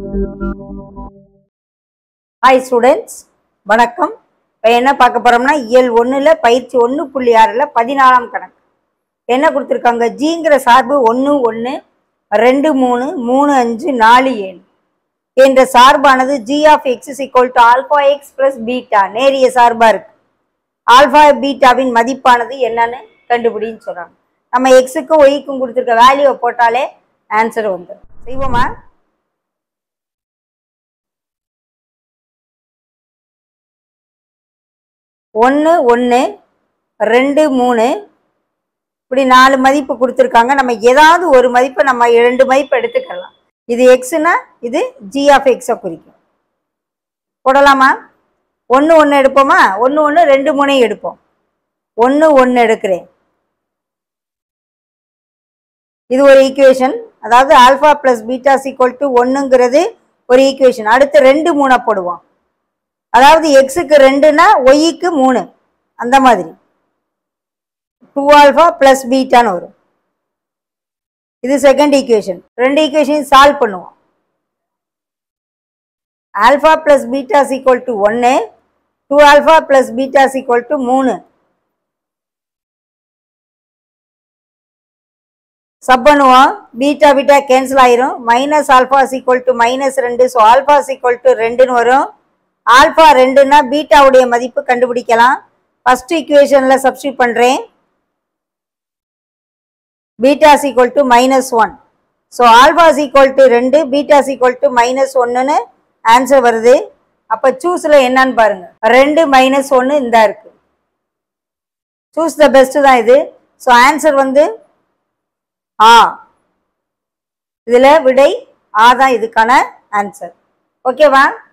hi students வணக்கம் இப்போ என்ன பார்க்க போகிறோம்னா இயல் ஒன்றில் பயிற்சி ஒன்று புள்ளி ஆறில் பதினாலாம் கணக்கு என்ன கொடுத்துருக்காங்க ஜிங்கிற சார்பு ஒன்று ஒன்று ரெண்டு மூணு மூணு அஞ்சு நாலு ஏழு என்ற சார்பானது G of X is equal to alpha X plus beta நேரிய சார்பாக இருக்கு ஆல்ஃபா பீட்டாவின் மதிப்பானது என்னன்னு கண்டுபிடின்னு சொல்கிறாங்க நம்ம எக்ஸுக்கும் ஒய்க்கும் கொடுத்துருக்க வேல்யூவை போட்டாலே ஆன்சர் வந்துடும் செய்வோமா ஒன்று ஒன்று ரெண்டு மூணு இப்படி நாலு மதிப்பு கொடுத்துருக்காங்க நம்ம ஏதாவது ஒரு மதிப்பை நம்ம ரெண்டு மதிப்பு எடுத்துக்கலாம் இது எக்ஸ்னா இது ஜி ஆஃப் எக்ஸை குறிக்கும் போடலாமா ஒன்று ஒன்று எடுப்போமா ஒன்று ஒன்று ரெண்டு மூணையும் எடுப்போம் ஒன்று ஒன்று எடுக்கிறேன் இது ஒரு ஈக்குவேஷன் அதாவது alpha plus beta is equal to ஒன்றுங்கிறது ஒரு ஈக்குவேஷன் அடுத்து ரெண்டு மூணை போடுவோம் அதாவது எக்ஸுக்கு ரெண்டுனா ஒய்க்கு மூணு அந்த மாதிரி டூ ஆல்ஃபா ப்ளஸ் பீட்டான்னு வரும் இது செகண்ட் ஈக்குவேஷன் ரெண்டு ஈக்குவேஷன் சால்வ் பண்ணுவோம் alpha plus beta is equal to ஒன்று two alpha plus beta is equal to மூணு சப் பண்ணுவோம் பீட்டா பீட்டா கேன்சல் ஆயிரும் minus alpha is equal to minus ரெண்டு ஸோ ஆல்ஃபா சீக்வல் டு ரெண்டுன்னு வரும் ஆல்ஃபா ரெண்டுன்னா பீட்டாவுடைய மதிப்பு கண்டுபிடிக்கலாம் ஃபர்ஸ்ட் ஈக்குவேஷனில் சப்ஸ்டியூட் பண்ணுறேன் beta is equal to minus one so alpha is equal to ரெண்டு பீட்டா சீக்வல் டு மைனஸ் ஒன்றுன்னு ஆன்சர் வருது அப்போ சூஸில் என்னன்னு பாருங்க ரெண்டு மைனஸ் ஒன்று இந்த இருக்கு சூஸ் த பெஸ்ட் தான் இது ஸோ ஆன்சர் வந்து ஆ இதில் விடை ஆ தான் இதுக்கான ஆன்சர் ஓகேவா